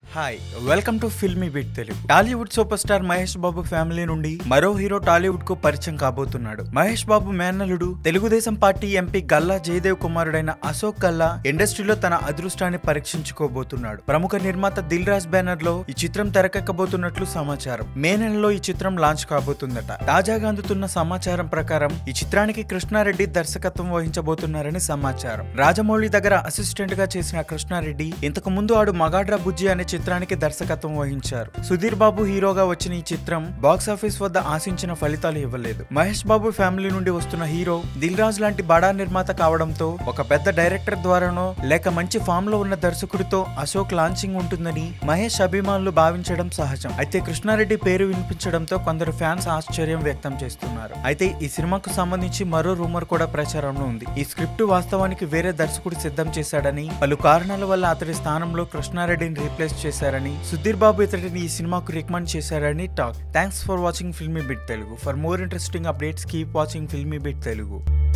hi welcome to filmy bit Telugu Tollywood super star Mahesh Babu family నుండి మరో hero Tollywood కు పరిచయం కాబోతున్నాడు మహేష్ బాబు మేనల్లుడు తెలుగుదేశం పార్టీ ఎంపీ గల్లా జయదేవ్ కుమారుడైన అశోక్ గల్లా ఇండస్ట్రీలో తన అదృష్టాన్ని పరీక్షించుకోబోతున్నాడు ప్రముఖ నిర్మాత దిల్ రాజ్ బ్యానర్ లో ఈ చిత్రం తెరకెక్కబోతున్నట్లు సమాచారం మే నెలలో ఈ చిత్రం లాంచ్ కాబోతుందట తాజాగా అందుతున్న సమాచారం ప్రకారం ఈ చిత్రానికి కృష్ణారెడ్డి దర్శకత్వం వహించబోతున్నారని సమాచారం రాజమౌళి దగ్గర అసిస్టెంట్ గా చేసిన కృష్ణారెడ్డి ఇంతకు ముందు ఆడు మగాడ్రా బుజ్జి అనే చిత్రానికి దర్శకత్వం వహించారు సుధీర్ బాబు హీరోగా వచ్చిన ఈ చిత్రం బాక్స్ ఆఫీస్ వద్ద ఆశించిన ఫలితాలు ఇవ్వలేదు మహేష్ బాబు ఫ్యామిలీ నుండి వస్తున్న హీరో దిల్ రాజ్ లాంటి బడా నిర్మాత కావడంతో ఒక పెద్ద డైరెక్టర్ ద్వారానో లేక మంచి ఫామ్ లో ఉన్న దర్శకుడితో అశోక్ లాంచింగ్ ఉంటుందని మహేష్ అభిమానులు భావించడం సహజం అయితే కృష్ణారెడ్డి పేరు వినిపించడంతో కొందరు ఫ్యాన్స్ ఆశ్చర్యం వ్యక్తం చేస్తున్నారు అయితే ఈ సినిమాకు సంబంధించి మరో రూమర్ కూడా ప్రచారంలో ఉంది ఈ స్క్రిప్ట్ వాస్తవానికి వేరే దర్శకుడు సిద్ధం చేశాడని పలు కారణాల వల్ల అతడి స్థానంలో కృష్ణారెడ్డిని రీప్లేస్ చేశారని సుధీర్ బాబు ఇతడిని ఈ సినిమాకు రికమెండ్ చేశారని talk thanks for watching filmy bit Telugu for more interesting updates keep watching filmy bit Telugu